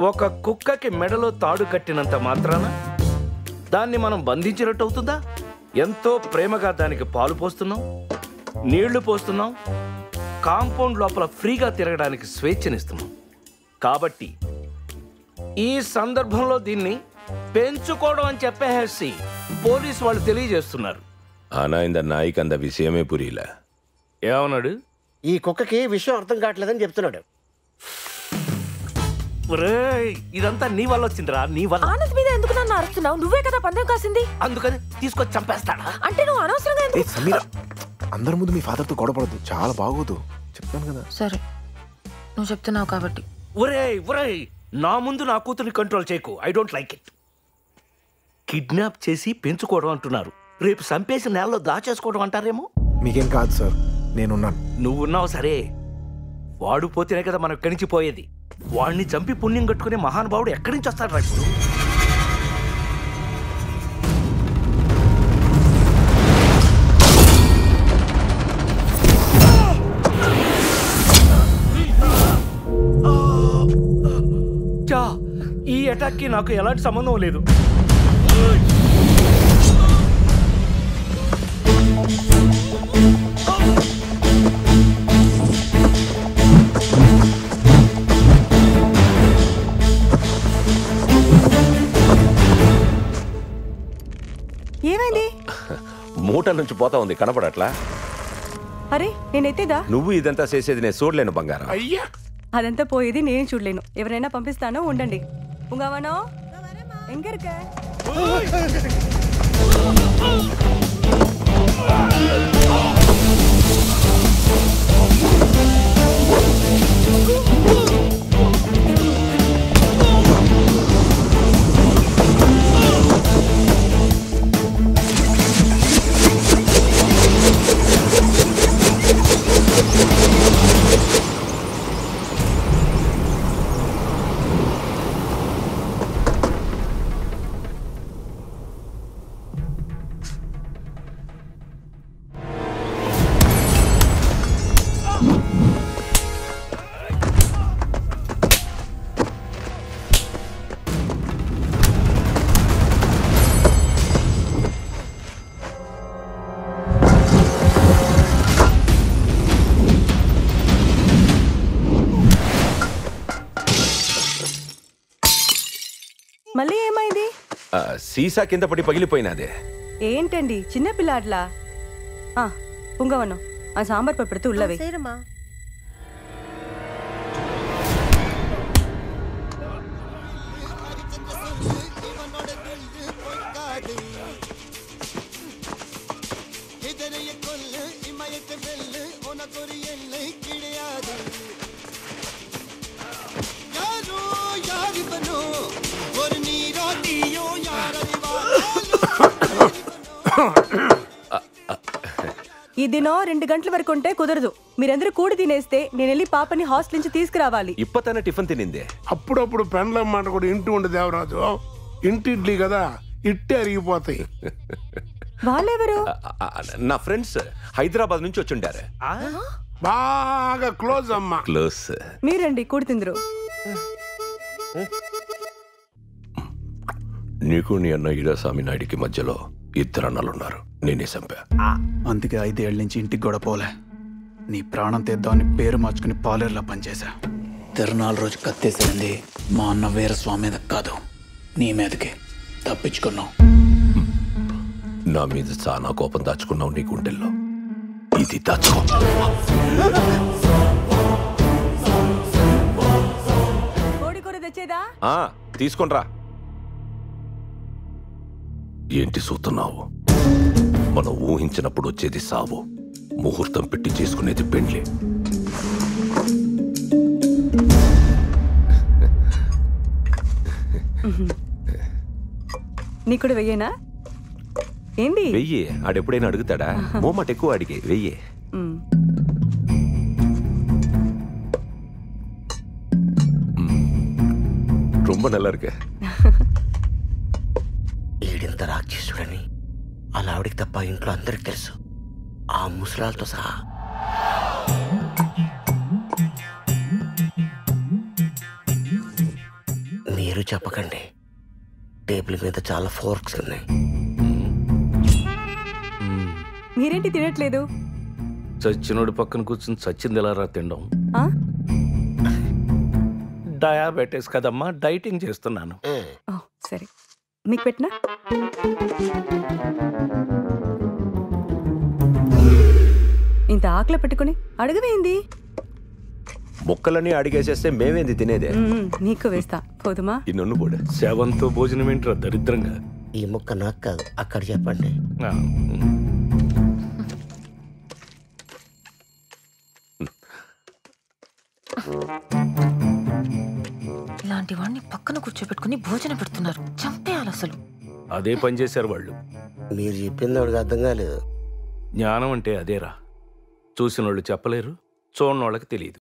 ఒక కుక్కకి మెడలో తాడు కట్టినంత మాత్రాన దాన్ని మనం బంధించినట్టు అవుతుందా ఎంతో ప్రేమగా దానికి పాలు పోస్తున్నాం నీళ్లు పోస్తున్నాం కాంపౌండ్ లోపల ఫ్రీగా తిరగడానికి స్వేచ్ఛనిస్తున్నాం కాబట్టి ఈ సందర్భంలో దీన్ని పెంచుకోవడం అని చెప్పేసి పోలీస్ వాళ్ళు తెలియజేస్తున్నారు ஆனா இந்த நாய்க்கு அந்த விஷயமே புரியல ఏమన్నాడు ఈ కుక్కకి విషయం అర్థం కావట్లేదని చెప్తున్నాడు ఒరేయ్, ఇదంతా నీ వల్ల వచ్చిందిరా నీ వల్ల ఆనంద్ మీద ఎందుకు నన్ను అరుస్తున్నావు నువ్వే కదా పందెం కాసింది అందుకని తీసుకొచ్చి చంపేస్తాడా అంటే నువ్వు అనవసరంగా ఏ ఎందుకు సమీర అందరి ముందు మీ ఫాదర్తో గొడవపడద్దు చాలా బాగోదు చెప్తాను కదా సరే నువ్వు చెప్తున్నావు కాబట్టి ఒరేయ్ ఒరేయ్ నా ముందు నా కూతుర్ని కంట్రోల్ చేయకు I don't like it kidnap చేసి పెంచుకోవడం అంటున్నారు రేపు చంపేసి నేలలో దాచేసుకోవడం అంటారేమో మీకేం కాదు సార్ నేనున్నాను నువ్వున్నావు సరే వాడు పోతేనే కదా మనం ఇక్కడి నుంచి పోయేది వాడిని చంపి పుణ్యం కట్టుకునే మహానుభావుడు ఎక్కడి నుంచి వస్తాడు రా ఇప్పుడు చా, ఈ అటాక్కి నాకు ఎలాంటి సంబంధం లేదు ఏమైంది మూట నుంచి పోతా ఉంది కనపడట్లా అరే నేనైతేదా నువ్వు ఇదంతా చేసేది నేను చూడలేను బంగారం అదంతా పోయేది నేను చూడలేను ఎవరైనా పంపిస్తానో ఉండండి ఉంగవనో ఎங்க இருக்க మళ్ళీ ఏమైంది ఆ, సీసా కింద పడి పగిలిపోయినదే ఏంటండి చిన్న పిల్లాడ్లా ఆ ఉంగవనం ఆ సాంబార్ పప్పు ఉల్లవే చేయరమ్మా ఈ దినం రెండు గంటల వరకు ఉంటే కుదరదు మీరందరూ కూడి తినేస్తే నేను వెళ్ళి పాపని హాస్టల్ నుంచి తీసుకురావాలి ఇప్పతనే టిఫిన్ తినిందే అప్పుడప్పుడు పెండ్లం మాట కూడా ఇంటి ఉండి దేవరాజు ఇంటి ఇడ్లీ కదా ఇట్టే అరిగిపోతాయి వాళ్ళెవరు ఆ, ఆ, నా ఫ్రెండ్స్ హైదరాబాద్ నుంచి వచ్చిండారు బాగా క్లోజ్ అమ్మా క్లోజ్ మీరండి కూడి తిందరు నీకు నీ అన్న ఈరాస్వామి నాయుడికి మధ్యలో ఇద్దరు అన్నలున్నారు నేనే చంపా అందుకే ఐదేళ్ల నుంచి ఇంటికి కూడా పోలే నీ ప్రాణం తెద్దామని పేరు మార్చుకుని పాలేరులో పనిచేశా తిరునాళ్ళ రోజు కత్తేసింది మా అన్న వీరస్వామి మీద కాదు నీ మీదకి తప్పించుకున్నావు నా మీద చాలా కోపం దాచుకున్నావు నీ గుండెల్లో ఇది దాచుకో కోడి కూర తెచ్చేదా ఆ, తీసుకొనిరా ఏంటి చూస్తున్నావు మనం ఊహించినప్పుడు వచ్చేది సావు ముహూర్తం పెట్టి చేసుకునేది పెండ్లి నీ కూడా వెయ్యేనా ఏంది వెయ్యి ఆడెప్పుడైనా అడుగుతాడా మోమాట ఎక్కువ అడిగే వెయ్యి మ్. ரொம்ப நல்லா இருக்கு ఈడింత రాక్షసుడని అలా ఆవిడికి తప్ప ఇంట్లో అందరికి తెలుసు ఆ ముసలాలతో సహా చెప్పకండి టేబుల్ మీద చాలా ఫోర్క్స్ ఉన్నాయి మీరేంటి తినట్లేదు చచ్చినోడి పక్కన కూర్చుని చచ్చింది ఎలా రా తినడం ఆ? డయాబెటీస్ కదమ్మా డైటింగ్ చేస్తున్నాను ఓ, సరే మీకు పెట్టినా ఇంత ఆకలి పెట్టుకుని అడగవేంది ముక్కలన్నీ అడిగేసేస్తే మేమేంది తినేదే మ్మ్, నీకు వేస్తా పోదుమా ఈ నన్ను కూడా సేవంతో భోజనం ఏంట్రా దరిద్రంగా ఈ ముక్క నాకు కాదు అక్కడ చెప్పండి ఆ, ఇలాంటి వాడిని పక్కన కూర్చోబెట్టుకుని భోజనం పెడుతున్నారు చంపేయాలి అసలు అదే పని చేశారు వాళ్ళు మీరు చెప్పింది వాడికి అర్థం కాలేదు జ్ఞానం అంటే అదేరా చూసిన వాళ్ళు చెప్పలేరు చూడని వాళ్ళకి తెలియదు